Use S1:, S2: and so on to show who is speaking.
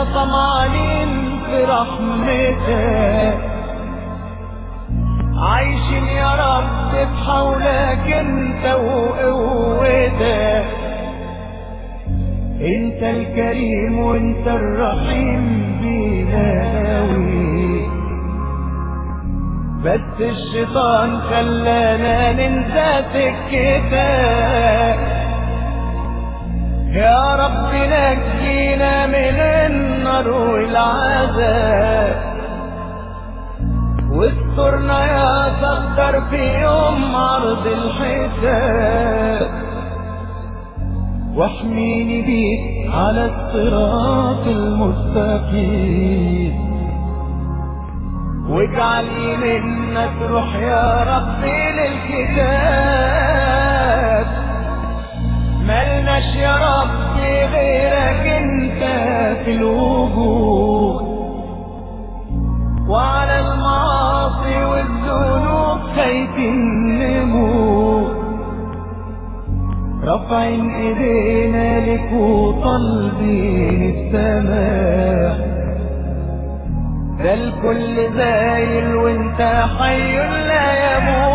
S1: طمعانين في رحمتك عايشين يا رب بحولك انت وقوتك انت الكريم وانت الرحيم بينا قوي بس الشيطان خلانا ننسى سكتك يا رب نجينا من النار والعذاب واسترنا يا ستر في يوم عرض الحساب واحميني بيك على الصراط المستقيم واجعلي منك روح يا ربي للكتاب ملناش يا ربي غيرك انت في الوجود وعلى المعاصي والذنوب خايفين نموت رافعين ايدينا لك وطالبين السماء ده الكل زايل وانت حي لا يموت